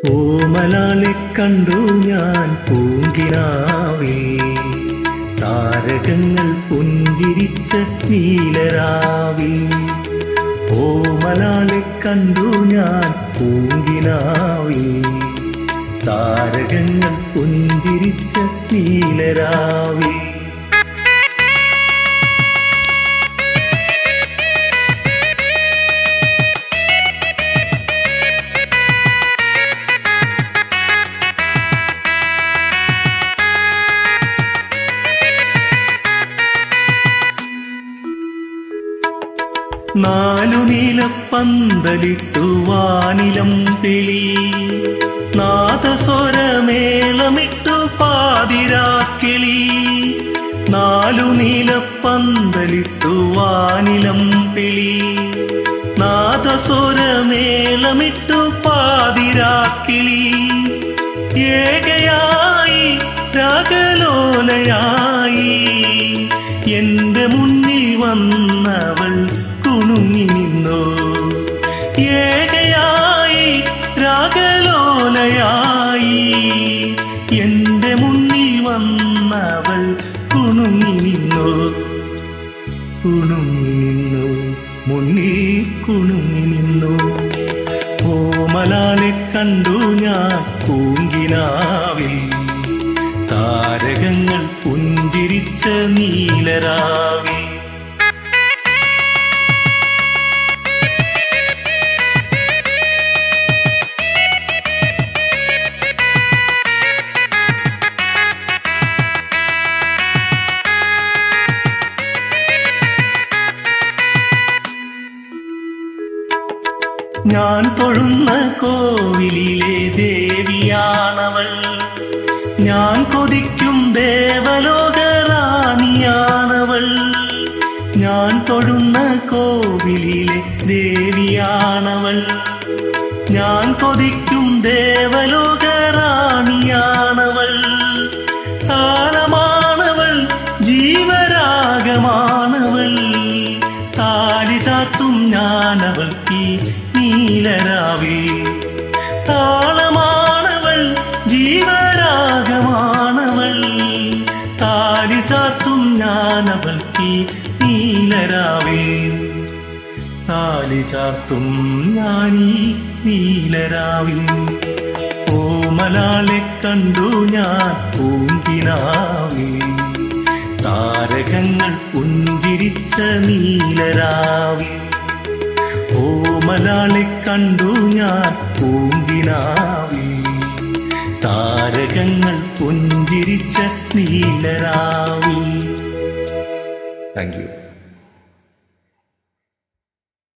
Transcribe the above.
ഓമലാളെ കണ്ടു ഞാൻ പൂങ്കിനാവേ താരകങ്ങൾ പുഞ്ചിരിച്ച നീലരാവിൽ ഓമലാളെ കണ്ടു ഞാൻ പൂങ്കിനാവിൽ താരകങ്ങൾ പുഞ്ചിരിച്ച നീലരാവിൽ നാലു നീലപ്പന്തലിട്ടു വാനിലം പിളി നാദസ്വരമേളമിട്ടു പാതിരാക്കിളി നാലു നീലപ്പന്തലിട്ടു വാനിലം പിളി നാദസ്വരമേളമിട്ടു പാതിരാക്കിളി ഏകയായി രാഗലോലയായി എന്റെ മുന്നിൽ വന്നവൾ കുണുങ്ങി നിന്നു ഏകയായി രാഗലോലയായി എന്റെ മുന്നിൽ വന്നവൾ കുണുങ്ങി നിന്നു കുണുങ്ങി നിന്നു മുന്നിൽ കുണുങ്ങി നിന്നു ഓമലാളെ കണ്ടു ഞാൻ പൂങ്കിനാവിൽ താരകങ്ങൾ പുഞ്ചിരിച്ച നീലരാവിൽ ഞാൻ തൊഴുന്ന കോവിലിലെ ദേവിയാണവൾ ഞാൻ കൊതിക്കും ദേവലോകറാണിയാണവൾ ഞാൻ തൊഴുന്ന കോവിലിലെ ദേവിയാണവൾ ഞാൻ കൊതിക്കും ദേവലോകറാണിയാണവൾ താളമാണവൾ ജീവരാഗമാണവൾ താലി ചാർത്തും ഞാനവൾക്ക് നീലരാവിൽ താളമാണവൾ ജീവരാഗമാണവൾ താലി ചാർത്തും ഞാനവൾക്ക് നീലരാവിൽ താലി ചാർത്തും ഞാനീ നീലരാവിൽ ഓമലാളെ കണ്ടു ഞാൻ പൂങ്കിനാവിൽ താരകങ്ങൾ പുഞ്ചിരിച്ച നീലരാവിൽ ഓമലാളെ കണ്ടു ഞാൻ പൂങ്കിനാവിൽ താരകങ്ങൾ പുഞ്ചിരിച്ച നീലരാവിൽ താങ്ക് യു